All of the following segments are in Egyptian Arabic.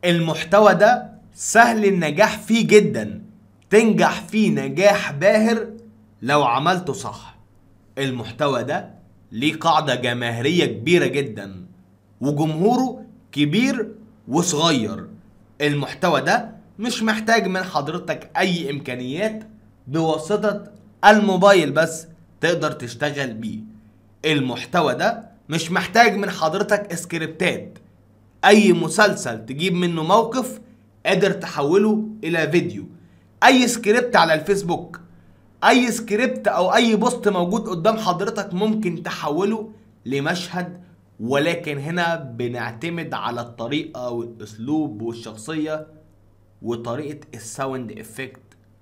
المحتوى ده سهل النجاح فيه جدا تنجح فيه نجاح باهر لو عملته صح المحتوى ده ليه قاعدة جماهيرية كبيرة جدا وجمهوره كبير وصغير المحتوى ده مش محتاج من حضرتك اي امكانيات بواسطة الموبايل بس تقدر تشتغل بيه المحتوى ده مش محتاج من حضرتك سكريبتات اي مسلسل تجيب منه موقف قادر تحوله الى فيديو اي سكريبت على الفيسبوك اي سكريبت او اي بوست موجود قدام حضرتك ممكن تحوله لمشهد ولكن هنا بنعتمد على الطريقة والاسلوب والشخصية وطريقة الساوند افكت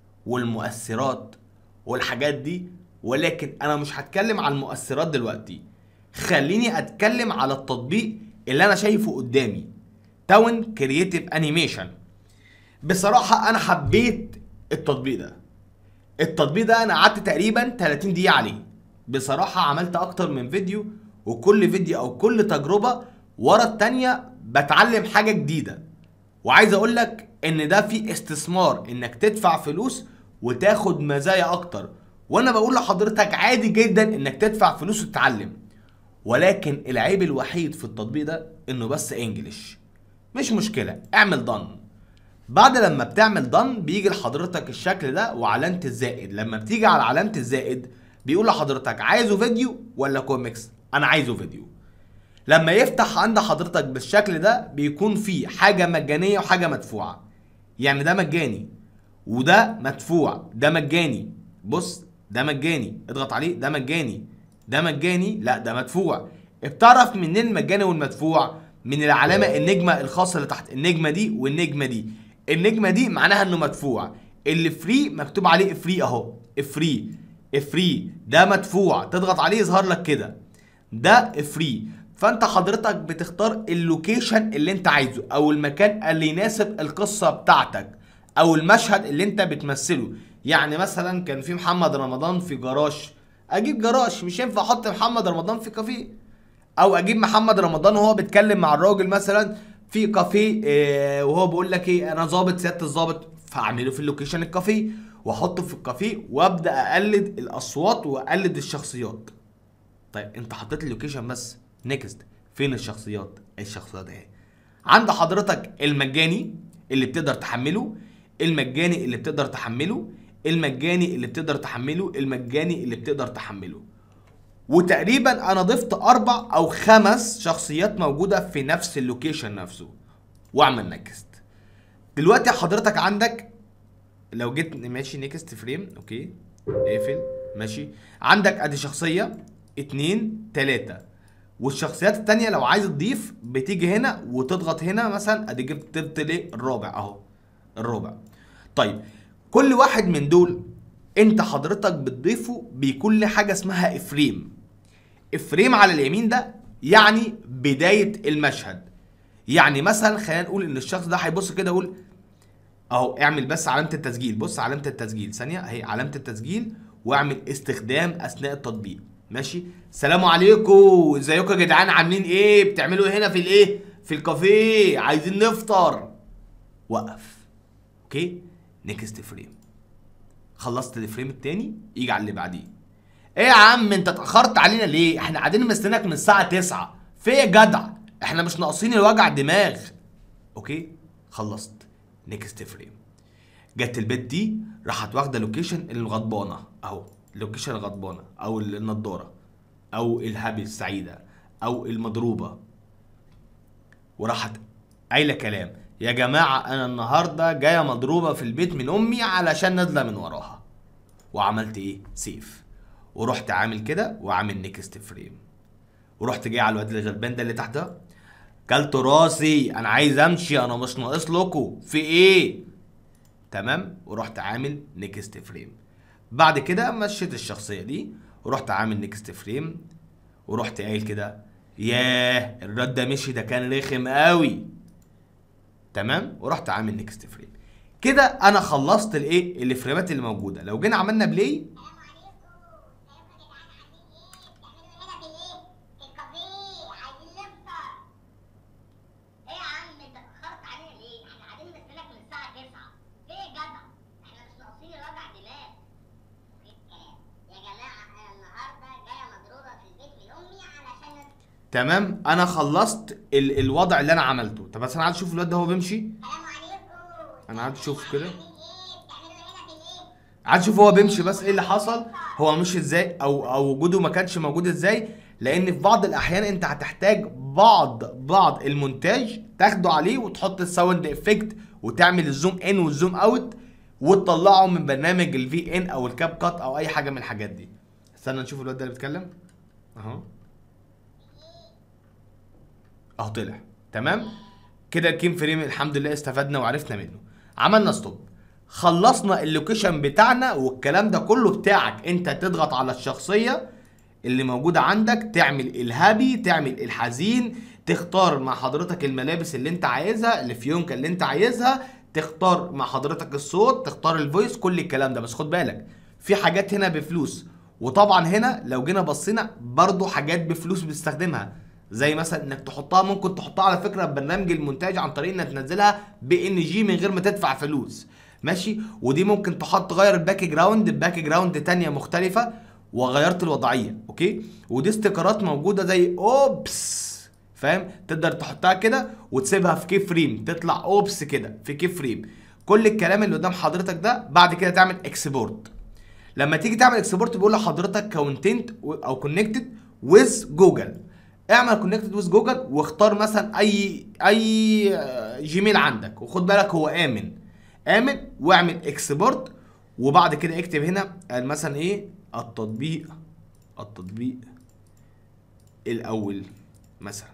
والمؤثرات والحاجات دي ولكن انا مش هتكلم على المؤثرات دلوقتي خليني اتكلم على التطبيق اللي انا شايفه قدامي تاون كرييتيف انيميشن بصراحة انا حبيت التطبيق ده التطبيق ده انا قعدت تقريبا 30 دقيقة عليه بصراحة عملت اكتر من فيديو وكل فيديو او كل تجربة ورا التانية بتعلم حاجة جديدة وعايز اقول لك ان ده في استثمار انك تدفع فلوس وتاخد مزايا اكتر وانا بقول لحضرتك عادي جدا انك تدفع فلوس وتتعلم ولكن العيب الوحيد في التطبيق ده انه بس انجلش مش مشكلة اعمل ضن بعد لما بتعمل ضن بيجي لحضرتك الشكل ده وعلامة الزائد لما بتيجي على علامة الزائد بيقول لحضرتك عايزه فيديو ولا كوميكس انا عايزه فيديو لما يفتح عند حضرتك بالشكل ده بيكون فيه حاجة مجانية وحاجة مدفوعة يعني ده مجاني وده مدفوع ده مجاني بص ده مجاني اضغط عليه ده مجاني ده مجاني لا ده مدفوع بتعرف منين المجاني والمدفوع من العلامة النجمة الخاصة اللي تحت النجمة دي والنجمة دي النجمة دي معناها انه مدفوع اللي فري مكتوب عليه فري اهو فري فري ده مدفوع تضغط عليه يظهر لك كده ده فري فانت حضرتك بتختار اللوكيشن اللي انت عايزه او المكان اللي يناسب القصة بتاعتك او المشهد اللي انت بتمثله يعني مثلا كان في محمد رمضان في جراج اجيب جراج مش ينفع احط محمد رمضان في كافيه او اجيب محمد رمضان وهو بيتكلم مع الراجل مثلا في كافيه اه وهو بيقول لك ايه انا ظابط سياده الظابط فاعمله في اللوكيشن الكافيه واحطه في الكافيه وابدا اقلد الاصوات واقلد الشخصيات طيب انت حطيت اللوكيشن بس نيكست فين الشخصيات الشخصيات اهي عند حضرتك المجاني اللي بتقدر تحمله المجاني اللي بتقدر تحمله المجاني اللي بتقدر تحمله المجاني اللي بتقدر تحمله وتقريبا انا ضفت اربع او خمس شخصيات موجوده في نفس اللوكيشن نفسه واعمل نكست دلوقتي حضرتك عندك لو جيت ماشي نيكست فريم اوكي اقفل ماشي عندك ادي شخصيه اتنين تلاته والشخصيات التانية لو عايز تضيف بتيجي هنا وتضغط هنا مثلا ادي جبت جبت ليه الرابع اهو الرابع طيب كل واحد من دول انت حضرتك بتضيفه بيكون له حاجه اسمها افريم افريم على اليمين ده يعني بدايه المشهد يعني مثلا خلينا نقول ان الشخص ده هيبص كده يقول اهو اعمل بس علامه التسجيل بص علامه التسجيل ثانيه اهي علامه التسجيل واعمل استخدام اثناء التطبيق ماشي سلام عليكم ازيكم يا جدعان عاملين ايه بتعملوا إيه هنا في الايه في الكافيه عايزين نفطر وقف اوكي نيكست فريم خلصت الفريم التاني يجي على اللي بعديه ايه يا عم انت اتاخرت علينا ليه احنا قاعدين مستناك من الساعه 9 في ايه يا جدع احنا مش ناقصين الوجع دماغ اوكي خلصت نيكست فريم جت البيت دي راحت واخده لوكيشن الغضبانه اهو لوكيشن الغضبانه او النضاره او الهابي السعيده او المضروبه وراحت قايله كلام يا جماعه انا النهارده جايه مضروبه في البيت من امي علشان نازله من وراها وعملت ايه سيف ورحت عامل كده وعامل نيكست فريم ورحت جاي على الواد الغلبان ده اللي تحت ده كلت راسي انا عايز امشي انا مش ناقص لكم في ايه تمام ورحت عامل نيكست فريم بعد كده مشيت الشخصيه دي ورحت عامل نيكست فريم ورحت قايل كده ياه الرد ده مشي ده كان رخم قوي تمام ورحت عامل نيكست فريم كده انا خلصت الايه الفريمات اللي موجوده لو جينا عملنا بلاي السلام عليكم ازيكم يا جدعان عاملين ايه؟ بتعملوا هنا في الايه؟ في الكافيه عايزين نفطر ايه يا عم انت اتأخرت علينا ليه؟ تمام انا خلصت ال الوضع اللي انا عملته طب بس انا عايز اشوف الواد ده هو بيمشي انا عايز اشوف كده عايز اشوف هو بيمشي بس ايه اللي حصل هو مشي ازاي او او وجوده ما كانش موجود ازاي لان في بعض الاحيان انت هتحتاج بعض بعض المونتاج تاخده عليه وتحط الساوند افكت وتعمل الزوم ان والزوم اوت وتطلعه من برنامج الفي ان او الكاب كات او اي حاجه من الحاجات دي استنى نشوف الواد ده اللي بيتكلم اهو اهو طلع تمام كده الكيم فريم الحمد لله استفدنا وعرفنا منه عملنا ستوب خلصنا اللوكيشن بتاعنا والكلام ده كله بتاعك انت تضغط على الشخصيه اللي موجوده عندك تعمل الهابي تعمل الحزين تختار مع حضرتك الملابس اللي انت عايزها الفيونكه اللي انت عايزها تختار مع حضرتك الصوت تختار الفويس كل الكلام ده بس خد بالك في حاجات هنا بفلوس وطبعا هنا لو جينا بصينا برضو حاجات بفلوس بتستخدمها زي مثلا انك تحطها ممكن تحطها على فكره ببرنامج المونتاج عن طريق انك تنزلها بي ان جي من غير ما تدفع فلوس ماشي ودي ممكن تحط تغير الباك جراوند بباك جراوند تانية مختلفه وغيرت الوضعيه اوكي ودي استيكرات موجوده زي اوبس فاهم تقدر تحطها كده وتسيبها في كي فريم تطلع اوبس كده في كي فريم كل الكلام اللي قدام حضرتك ده بعد كده تعمل اكسبورت لما تيجي تعمل اكسبورت بيقول لحضرتك كونتنت او كونكتد ويز جوجل اعمل كونكتد ويز جوجل واختار مثلا اي اي آه، جيميل عندك وخد بالك هو امن امن واعمل اكسبورت وبعد كده اكتب هنا قال مثلا ايه التطبيق التطبيق الاول مثلا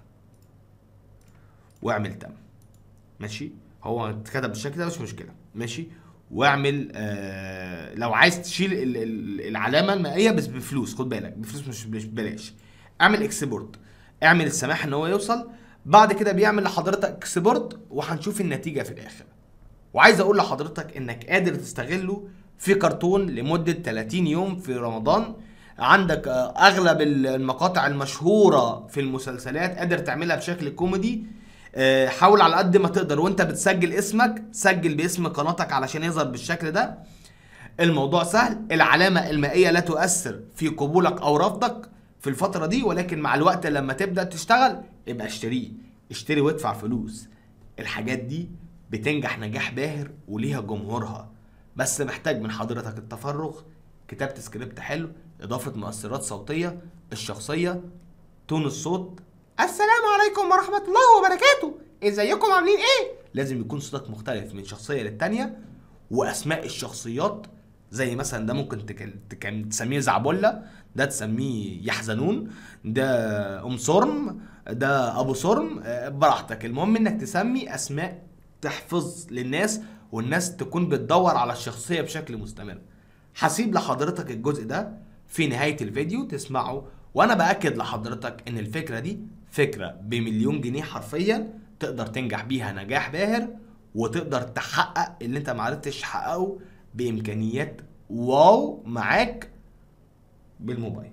واعمل تم ماشي هو اتكتب بالشكل ده مش مشكله ماشي واعمل آه لو عايز تشيل ال- ال- العلامه المائيه بس بفلوس خد بالك بفلوس مش مش ببلاش اعمل اكسبورت اعمل السماح ان هو يوصل بعد كده بيعمل لحضرتك اكسبورت وهنشوف النتيجه في الاخر وعايز اقول لحضرتك انك قادر تستغله في كرتون لمده 30 يوم في رمضان عندك آه، اغلب المقاطع المشهوره في المسلسلات قادر تعملها بشكل كوميدي آه، حاول على قد ما تقدر وانت بتسجل اسمك سجل باسم قناتك علشان يظهر بالشكل ده الموضوع سهل العلامة المائية لا تؤثر في قبولك أو رفضك في الفترة دي ولكن مع الوقت لما تبدأ تشتغل ابقى اشتريه اشتري وادفع فلوس الحاجات دي بتنجح نجاح باهر وليها جمهورها بس محتاج من حضرتك التفرغ كتابة سكريبت حلو إضافة مؤثرات صوتية الشخصية تون الصوت السلام عليكم ورحمة الله وبركاته ازيكم عاملين ايه لازم يكون صوتك مختلف من شخصية للتانية واسماء الشخصيات زي مثلا ده ممكن تك- تك- تسميه زعبلة ده تسميه يحزنون ده ام صرم ده ابو صرم آه، براحتك المهم انك تسمي اسماء تحفظ للناس والناس تكون بتدور على الشخصية بشكل مستمر هسيب لحضرتك الجزء ده في نهاية الفيديو تسمعه وانا باكد لحضرتك ان الفكرة دي فكرة بمليون جنيه حرفيا تقدر تنجح بيها نجاح باهر وتقدر تحقق اللي انت معرفتش تحققه بامكانيات واو معاك بالموبايل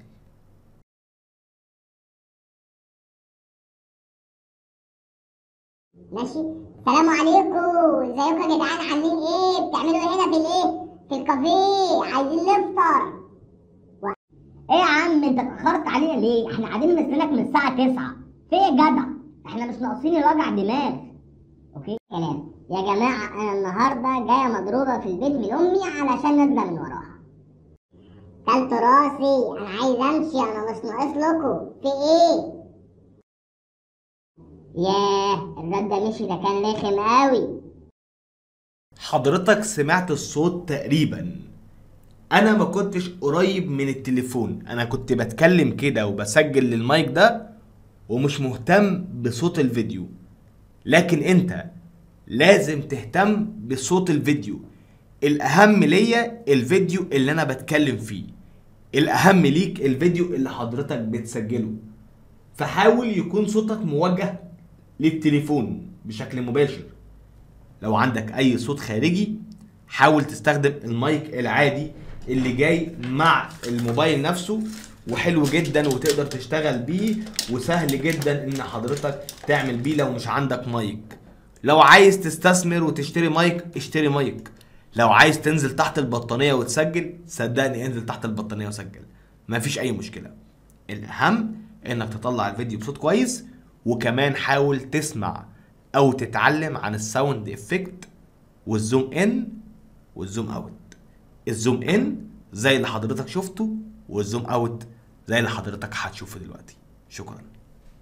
ماشي السلام عليكم ازيكم يا جدعان عاملين ايه بتعملوا ايه هنا في الايه في الكافيه عايزين نفطر و... ايه يا عم انت اتاخرت علينا ليه احنا قاعدين مستنيك من الساعه 9 في ايه يا جدع احنا مش ناقصين وجع دماغ اوكي كلام يا جماعه انا النهارده جايه مضروبه في البيت من امي علشان نازله من وراها كلت راسي انا عايز امشي انا مش ناقص لكم في ايه ياه الواد ده مشي ده كان رخم قوي حضرتك سمعت الصوت تقريبا انا ما كنتش قريب من التليفون انا كنت بتكلم كده وبسجل للمايك ده ومش مهتم بصوت الفيديو لكن انت لازم تهتم بصوت الفيديو الاهم ليا الفيديو اللي انا بتكلم فيه الاهم ليك الفيديو اللي حضرتك بتسجله فحاول يكون صوتك موجه للتليفون بشكل مباشر لو عندك اي صوت خارجي حاول تستخدم المايك العادي اللي جاي مع الموبايل نفسه وحلو جدا وتقدر تشتغل بيه وسهل جدا ان حضرتك تعمل بيه لو مش عندك مايك لو عايز تستثمر وتشتري مايك اشتري مايك لو عايز تنزل تحت البطانية وتسجل صدقني انزل تحت البطانية وسجل مفيش اي مشكلة الاهم انك تطلع الفيديو بصوت كويس وكمان حاول تسمع او تتعلم عن الساوند افكت والزوم ان والزوم اوت الزوم ان زي اللي حضرتك شفته والزوم اوت زي اللي حضرتك هتشوفه دلوقتي شكرا